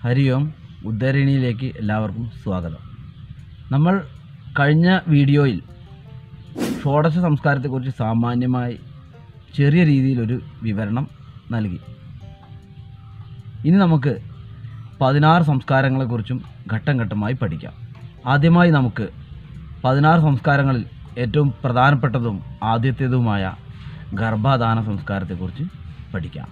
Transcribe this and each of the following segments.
ഹരി ഓം ഉദ്ധരണിയിലേക്ക് എല്ലാവർക്കും സ്വാഗതം നമ്മൾ കഴിഞ്ഞ വീഡിയോയിൽ ഷോഡശ സംസ്കാരത്തെക്കുറിച്ച് സാമാന്യമായി ചെറിയ രീതിയിലൊരു വിവരണം നൽകി ഇനി നമുക്ക് പതിനാറ് സംസ്കാരങ്ങളെക്കുറിച്ചും ഘട്ടം ഘട്ടമായി പഠിക്കാം ആദ്യമായി നമുക്ക് പതിനാറ് സംസ്കാരങ്ങളിൽ ഏറ്റവും പ്രധാനപ്പെട്ടതും ആദ്യത്തേതുമായ ഗർഭാധാന സംസ്കാരത്തെക്കുറിച്ച് പഠിക്കാം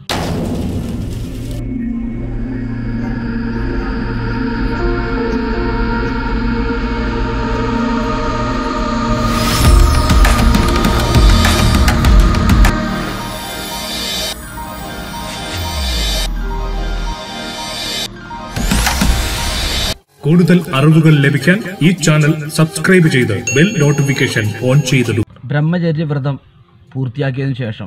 കൂടുതൽ അറിവുകൾ ലഭിക്കാൻ ഈ ചാനൽ സബ്സ്ക്രൈബ് ചെയ്ത് ബെൽ നോട്ടിഫിക്കേഷൻ ഓൺ ചെയ്തിടുക ബ്രഹ്മചര്യവ്രതം പൂർത്തിയാക്കിയതിനു ശേഷം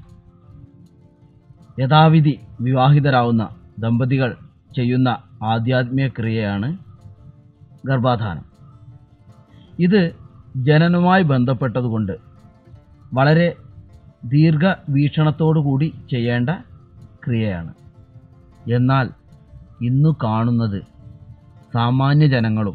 യഥാവിധി വിവാഹിതരാവുന്ന ദമ്പതികൾ ചെയ്യുന്ന ആധ്യാത്മിക ക്രിയയാണ് ഗർഭാധാനം ഇത് ജനനവുമായി ബന്ധപ്പെട്ടതുകൊണ്ട് വളരെ ദീർഘവീക്ഷണത്തോടു കൂടി ചെയ്യേണ്ട ക്രിയയാണ് എന്നാൽ ഇന്നു കാണുന്നത് സാമാന്യ ജനങ്ങളും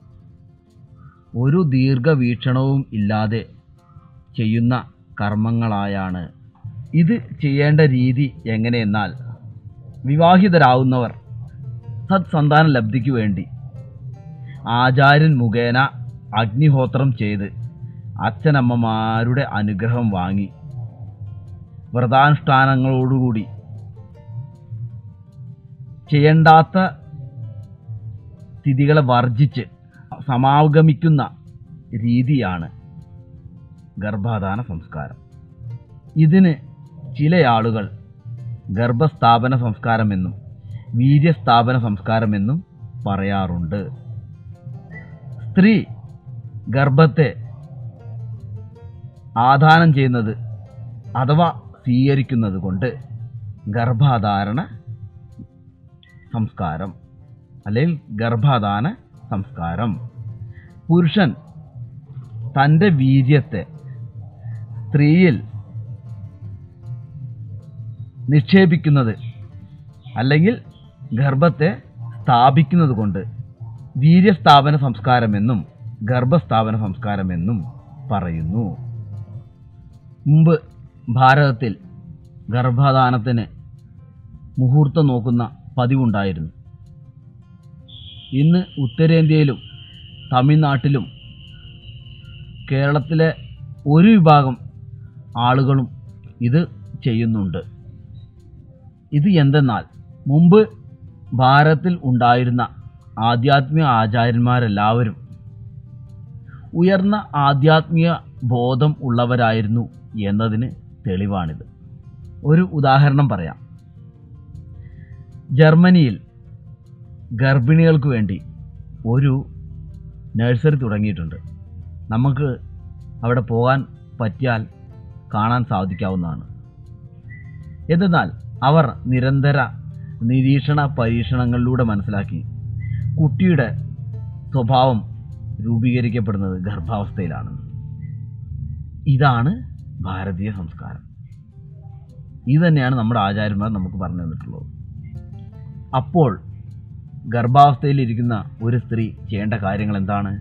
ഒരു ദീർഘവീക്ഷണവും ഇല്ലാതെ ചെയ്യുന്ന കർമ്മങ്ങളായാണ് ഇത് ചെയ്യേണ്ട രീതി എങ്ങനെയെന്നാൽ വിവാഹിതരാവുന്നവർ സത്സന്താന ലബ്ധിക്ക് വേണ്ടി ആചാര്യൻ മുഖേന അഗ്നിഹോത്രം ചെയ്ത് അച്ഛനമ്മമാരുടെ അനുഗ്രഹം വാങ്ങി വ്രതാനുഷ്ഠാനങ്ങളോടുകൂടി ചെയ്യേണ്ടാത്ത സ്ഥിതികളെ വർജിച്ച് സമാഗമിക്കുന്ന രീതിയാണ് ഗർഭാധാന സംസ്കാരം ഇതിന് ചില ആളുകൾ ഗർഭസ്ഥാപന സംസ്കാരമെന്നും വീര്യസ്ഥാപന സംസ്കാരമെന്നും പറയാറുണ്ട് സ്ത്രീ ഗർഭത്തെ ആദാനം ചെയ്യുന്നത് അഥവാ സ്വീകരിക്കുന്നത് കൊണ്ട് ഗർഭാധാരണ സംസ്കാരം അല്ലെങ്കിൽ ഗർഭാധാന സംസ്കാരം പുരുഷൻ തൻ്റെ വീര്യത്തെ സ്ത്രീയിൽ നിക്ഷേപിക്കുന്നത് അല്ലെങ്കിൽ ഗർഭത്തെ സ്ഥാപിക്കുന്നത് കൊണ്ട് വീര്യസ്ഥാപന സംസ്കാരമെന്നും ഗർഭസ്ഥാപന സംസ്കാരമെന്നും പറയുന്നു മുമ്പ് ഭാരതത്തിൽ ഗർഭധാനത്തിന് മുഹൂർത്തം നോക്കുന്ന പതിവുണ്ടായിരുന്നു ഇന്ന് ഉത്തരേന്ത്യയിലും തമിഴ്നാട്ടിലും കേരളത്തിലെ ഒരു വിഭാഗം ആളുകളും ഇത് ചെയ്യുന്നുണ്ട് ഇത് എന്തെന്നാൽ മുമ്പ് ഭാരതത്തിൽ ഉണ്ടായിരുന്ന ആധ്യാത്മിക ആചാര്യന്മാരെല്ലാവരും ഉയർന്ന ആധ്യാത്മിക ബോധം ഉള്ളവരായിരുന്നു എന്നതിന് തെളിവാണിത് ഒരു ഉദാഹരണം പറയാം ജർമ്മനിയിൽ ഗർഭിണികൾക്ക് വേണ്ടി ഒരു നഴ്സറി തുടങ്ങിയിട്ടുണ്ട് നമുക്ക് അവിടെ പോകാൻ പറ്റിയാൽ കാണാൻ സാധിക്കാവുന്നതാണ് എന്തെന്നാൽ അവർ നിരന്തര നിരീക്ഷണ പരീക്ഷണങ്ങളിലൂടെ മനസ്സിലാക്കി കുട്ടിയുടെ സ്വഭാവം രൂപീകരിക്കപ്പെടുന്നത് ഗർഭാവസ്ഥയിലാണ് ഇതാണ് ഭാരതീയ സംസ്കാരം ഇത് തന്നെയാണ് നമ്മുടെ ആചാര്യന്മാർ നമുക്ക് പറഞ്ഞു തന്നിട്ടുള്ളത് അപ്പോൾ ഗർഭാവസ്ഥയിലിരിക്കുന്ന ഒരു സ്ത്രീ ചെയ്യേണ്ട കാര്യങ്ങൾ എന്താണ്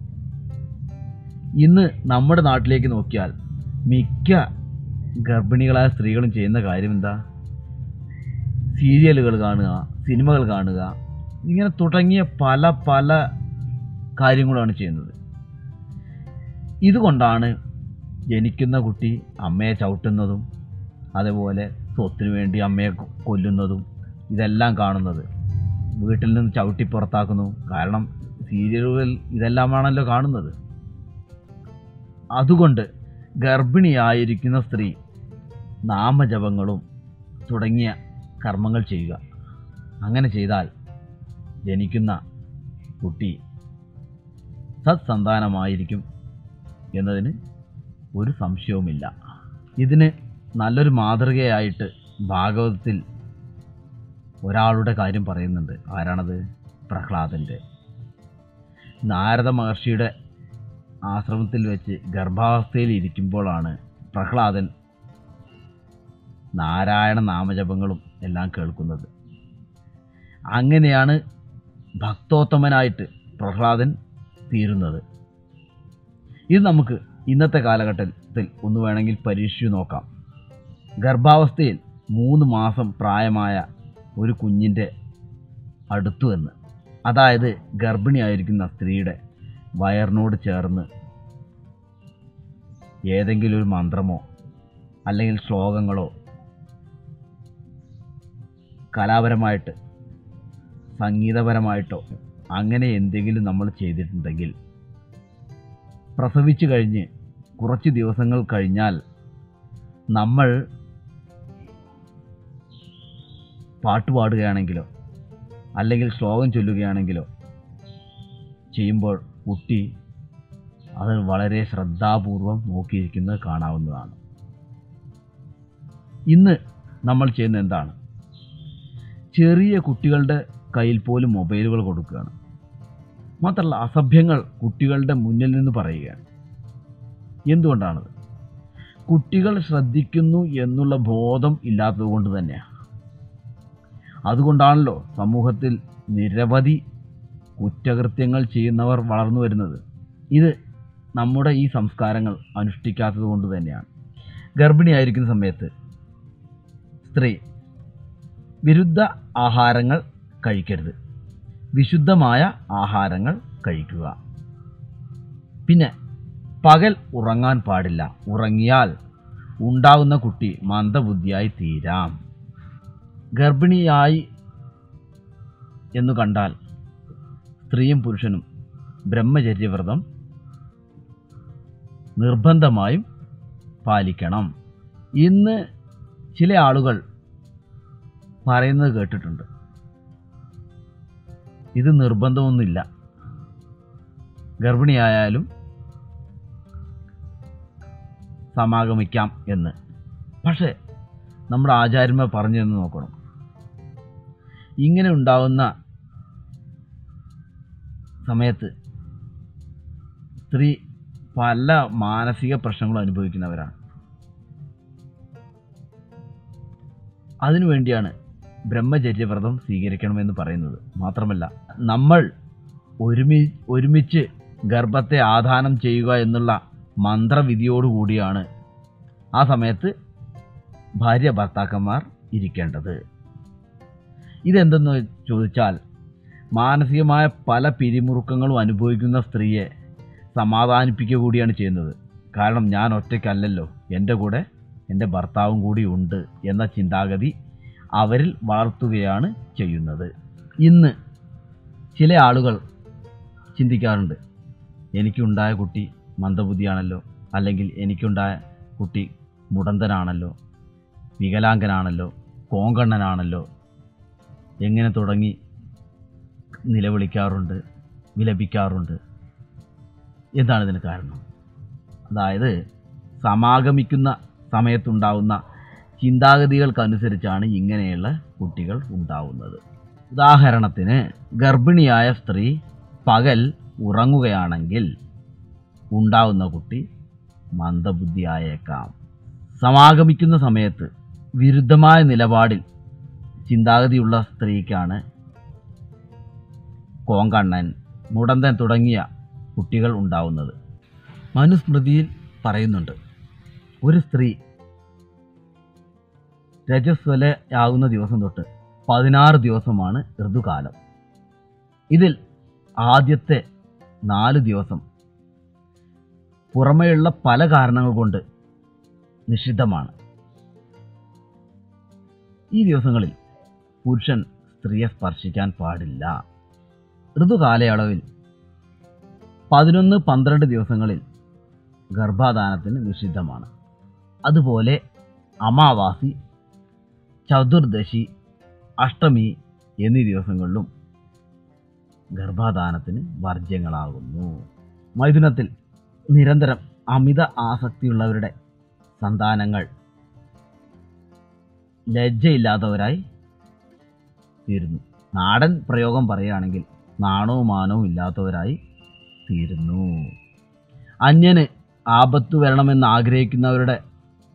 ഇന്ന് നമ്മുടെ നാട്ടിലേക്ക് നോക്കിയാൽ മിക്ക ഗർഭിണികളായ സ്ത്രീകളും ചെയ്യുന്ന കാര്യം എന്താ സീരിയലുകൾ കാണുക സിനിമകൾ കാണുക ഇങ്ങനെ തുടങ്ങിയ പല പല കാര്യങ്ങളാണ് ചെയ്യുന്നത് ഇതുകൊണ്ടാണ് ജനിക്കുന്ന കുട്ടി അമ്മയെ ചവിട്ടുന്നതും അതേപോലെ സ്വത്തിനു വേണ്ടി അമ്മയെ കൊ- കൊല്ലുന്നതും ഇതെല്ലാം കാണുന്നത് വീട്ടിൽ നിന്ന് ചവിട്ടി പുറത്താക്കുന്നു കാരണം സീരിയലുകളിൽ ഇതെല്ലാമാണല്ലോ കാണുന്നത് അതുകൊണ്ട് ഗർഭിണിയായിരിക്കുന്ന സ്ത്രീ നാമജപങ്ങളും തുടങ്ങിയ കർമ്മങ്ങൾ ചെയ്യുക അങ്ങനെ ചെയ്താൽ ജനിക്കുന്ന കുട്ടി സത്സന്താനമായിരിക്കും എന്നതിന് ഒരു സംശയവുമില്ല ഇതിന് നല്ലൊരു മാതൃകയായിട്ട് ഭാഗവതത്തിൽ ഒരാളുടെ കാര്യം പറയുന്നുണ്ട് ആരാണത് പ്രഹ്ലാദൻ്റെ നാരദ മഹർഷിയുടെ ആശ്രമത്തിൽ വെച്ച് ഗർഭാവസ്ഥയിൽ ഇരിക്കുമ്പോഴാണ് പ്രഹ്ലാദൻ നാരായണ നാമജപങ്ങളും എല്ലാം കേൾക്കുന്നത് അങ്ങനെയാണ് ഭക്തോത്തമനായിട്ട് പ്രഹ്ലാദൻ തീരുന്നത് ഇത് നമുക്ക് ഇന്നത്തെ കാലഘട്ടത്തിൽ ഒന്ന് വേണമെങ്കിൽ പരീക്ഷിച്ചു നോക്കാം ഗർഭാവസ്ഥയിൽ മൂന്ന് മാസം പ്രായമായ ഒരു കുഞ്ഞിൻ്റെ അടുത്തു എന്ന് അതായത് ഗർഭിണിയായിരിക്കുന്ന സ്ത്രീയുടെ വയറിനോട് ചേർന്ന് ഏതെങ്കിലും ഒരു മന്ത്രമോ അല്ലെങ്കിൽ ശ്ലോകങ്ങളോ കലാപരമായിട്ട് സംഗീതപരമായിട്ടോ അങ്ങനെ എന്തെങ്കിലും നമ്മൾ ചെയ്തിട്ടുണ്ടെങ്കിൽ പ്രസവിച്ചു കഴിഞ്ഞ് കുറച്ച് ദിവസങ്ങൾ കഴിഞ്ഞാൽ നമ്മൾ പാട്ട് പാടുകയാണെങ്കിലോ അല്ലെങ്കിൽ ശ്ലോകം ചൊല്ലുകയാണെങ്കിലോ ചെയ്യുമ്പോൾ കുട്ടി അത് വളരെ ശ്രദ്ധാപൂർവം നോക്കിയിരിക്കുന്നത് കാണാവുന്നതാണ് ഇന്ന് നമ്മൾ ചെയ്യുന്ന എന്താണ് ചെറിയ കുട്ടികളുടെ കയ്യിൽ പോലും മൊബൈലുകൾ കൊടുക്കുകയാണ് മാത്രമല്ല അസഭ്യങ്ങൾ കുട്ടികളുടെ മുന്നിൽ നിന്ന് പറയുകയാണ് എന്തുകൊണ്ടാണത് കുട്ടികൾ ശ്രദ്ധിക്കുന്നു എന്നുള്ള ബോധം ഇല്ലാത്തത് കൊണ്ട് തന്നെയാണ് അതുകൊണ്ടാണല്ലോ സമൂഹത്തിൽ നിരവധി കുറ്റകൃത്യങ്ങൾ ചെയ്യുന്നവർ വളർന്നു വരുന്നത് ഇത് നമ്മുടെ ഈ സംസ്കാരങ്ങൾ അനുഷ്ഠിക്കാത്തത് കൊണ്ട് തന്നെയാണ് ഗർഭിണിയായിരിക്കുന്ന സമയത്ത് സ്ത്രീ വിരുദ്ധ ആഹാരങ്ങൾ കഴിക്കരുത് വിശുദ്ധമായ ആഹാരങ്ങൾ കഴിക്കുക പിന്നെ പകൽ ഉറങ്ങാൻ പാടില്ല ഉറങ്ങിയാൽ ഉണ്ടാകുന്ന കുട്ടി മന്ദബുദ്ധിയായി തീരാം ഗർഭിണിയായി എന്നു കണ്ടാൽ സ്ത്രീയും പുരുഷനും ബ്രഹ്മചര്യവ്രതം നിർബന്ധമായും പാലിക്കണം ഇന്ന് ചില ആളുകൾ പറയുന്നത് കേട്ടിട്ടുണ്ട് ഇത് നിർബന്ധമൊന്നുമില്ല ഗർഭിണിയായാലും സമാഗമിക്കാം എന്ന് പക്ഷേ നമ്മുടെ ആചാര്യന്മാർ പറഞ്ഞു എന്ന് നോക്കണം ഇങ്ങനെ ഉണ്ടാവുന്ന സമയത്ത് സ്ത്രീ പല മാനസിക പ്രശ്നങ്ങളും അനുഭവിക്കുന്നവരാണ് അതിനുവേണ്ടിയാണ് ബ്രഹ്മചര്യവ്രതം സ്വീകരിക്കണമെന്ന് പറയുന്നത് മാത്രമല്ല നമ്മൾ ഒരുമി ഒരുമിച്ച് ഗർഭത്തെ ആധാനം ചെയ്യുക എന്നുള്ള മന്ത്രവിധിയോടുകൂടിയാണ് ആ സമയത്ത് ഭാര്യ ഭർത്താക്കന്മാർ ഇരിക്കേണ്ടത് ഇതെന്തെന്ന് ചോദിച്ചാൽ മാനസികമായ പല പിരിമുറുക്കങ്ങളും അനുഭവിക്കുന്ന സ്ത്രീയെ സമാധാനിപ്പിക്കുക കൂടിയാണ് ചെയ്യുന്നത് കാരണം ഞാൻ ഒറ്റയ്ക്കല്ലല്ലോ എൻ്റെ കൂടെ എൻ്റെ ഭർത്താവും കൂടി ഉണ്ട് എന്ന ചിന്താഗതി അവരിൽ വളർത്തുകയാണ് ചെയ്യുന്നത് ഇന്ന് ചില ആളുകൾ ചിന്തിക്കാറുണ്ട് എനിക്കുണ്ടായ കുട്ടി മന്ദബുദ്ധിയാണല്ലോ അല്ലെങ്കിൽ എനിക്കുണ്ടായ കുട്ടി മുടന്തനാണല്ലോ വികലാംഗനാണല്ലോ കോങ്കണ്ണനാണല്ലോ എങ്ങനെ തുടങ്ങി നിലവിളിക്കാറുണ്ട് വിലപിക്കാറുണ്ട് എന്താണ് ഇതിന് കാരണം അതായത് സമാഗമിക്കുന്ന സമയത്തുണ്ടാവുന്ന ചിന്താഗതികൾക്കനുസരിച്ചാണ് ഇങ്ങനെയുള്ള കുട്ടികൾ ഉണ്ടാവുന്നത് ഉദാഹരണത്തിന് ഗർഭിണിയായ സ്ത്രീ പകൽ ഉറങ്ങുകയാണെങ്കിൽ ഉണ്ടാവുന്ന കുട്ടി മന്ദബുദ്ധിയായേക്കാം സമാഗമിക്കുന്ന സമയത്ത് വിരുദ്ധമായ നിലപാടിൽ ചിന്താഗതിയുള്ള സ്ത്രീക്കാണ് കോങ്കണ്ണൻ മുടന്തൻ തുടങ്ങിയ കുട്ടികൾ ഉണ്ടാവുന്നത് മനുസ്മൃതിയിൽ പറയുന്നുണ്ട് ഒരു സ്ത്രീ രജസ്വലയാകുന്ന ദിവസം തൊട്ട് പതിനാറ് ദിവസമാണ് ഋതുകാലം ഇതിൽ ആദ്യത്തെ നാല് ദിവസം പുറമെയുള്ള പല കാരണങ്ങൾ കൊണ്ട് നിഷിദ്ധമാണ് ഈ ദിവസങ്ങളിൽ പുരുഷൻ സ്ത്രീയെ സ്പർശിക്കാൻ പാടില്ല ഋതുകാലയളവിൽ പതിനൊന്ന് പന്ത്രണ്ട് ദിവസങ്ങളിൽ ഗർഭാധാനത്തിന് നിഷിദ്ധമാണ് അതുപോലെ അമാവാസി ചതുർദശി അഷ്ടമി എന്നീ ദിവസങ്ങളിലും ഗർഭാധാനത്തിന് വർജ്യങ്ങളാകുന്നു മൈഥുനത്തിൽ നിരന്തരം അമിത ആസക്തിയുള്ളവരുടെ സന്താനങ്ങൾ ലജ്ജയില്ലാത്തവരായി തീരുന്നു നാടൻ പ്രയോഗം പറയുകയാണെങ്കിൽ നാണവും മാനവും ഇല്ലാത്തവരായി തീരുന്നു അന്യന് ആപത്തു വരണമെന്ന് ആഗ്രഹിക്കുന്നവരുടെ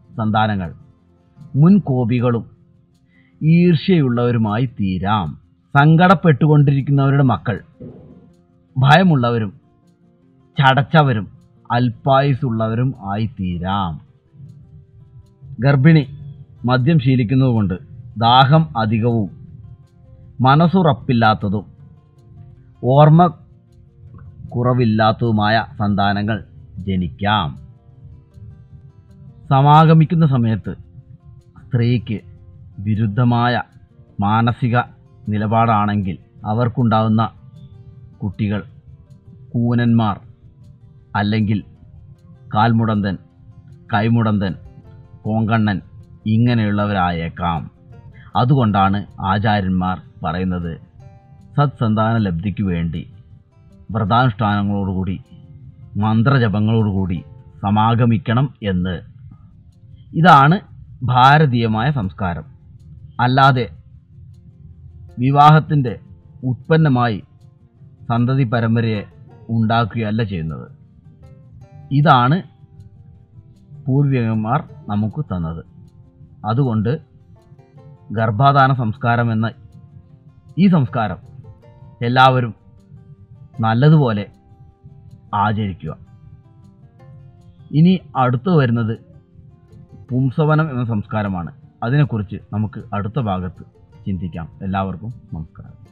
സന്താനങ്ങൾ മുൻകോപികളും ഈർഷ്യയുള്ളവരുമായി തീരാം സങ്കടപ്പെട്ടുകൊണ്ടിരിക്കുന്നവരുടെ മക്കൾ ഭയമുള്ളവരും ചടച്ചവരും അല്പായുസുള്ളവരും ആയിത്തീരാം ഗർഭിണി മദ്യം ശീലിക്കുന്നതുകൊണ്ട് ദാഹം അധികവും മനസ്സുറപ്പില്ലാത്തതും ഓർമ്മ കുറവില്ലാത്തതുമായ സന്താനങ്ങൾ ജനിക്കാം സമാഗമിക്കുന്ന സമയത്ത് സ്ത്രീക്ക് വിരുദ്ധമായ മാനസിക നിലപാടാണെങ്കിൽ അവർക്കുണ്ടാകുന്ന കുട്ടികൾ കൂനന്മാർ അല്ലെങ്കിൽ കാൽമുടന്തൻ കൈമുടന്തൻ കോങ്കണ്ണൻ ഇങ്ങനെയുള്ളവരായേക്കാം അതുകൊണ്ടാണ് ആചാര്യന്മാർ പറയുന്നത് സത്സന്താന ലബ്ധിക്ക് വേണ്ടി വ്രതാനുഷ്ഠാനങ്ങളോടുകൂടി മന്ത്രജപങ്ങളോടുകൂടി സമാഗമിക്കണം എന്ന് ഇതാണ് ഭാരതീയമായ സംസ്കാരം അല്ലാതെ വിവാഹത്തിൻ്റെ ഉത്പന്നമായി സന്തതി പരമ്പരയെ ഉണ്ടാക്കുകയല്ല ചെയ്യുന്നത് ഇതാണ് പൂർവികന്മാർ നമുക്ക് തന്നത് അതുകൊണ്ട് ഗർഭാധാന സംസ്കാരം എന്ന ഈ സംസ്കാരം എല്ലാവരും നല്ലതുപോലെ ആചരിക്കുക ഇനി അടുത്ത് വരുന്നത് പുംസവനം എന്ന സംസ്കാരമാണ് അതിനെക്കുറിച്ച് നമുക്ക് അടുത്ത ഭാഗത്ത് ചിന്തിക്കാം എല്ലാവർക്കും നമസ്കാരം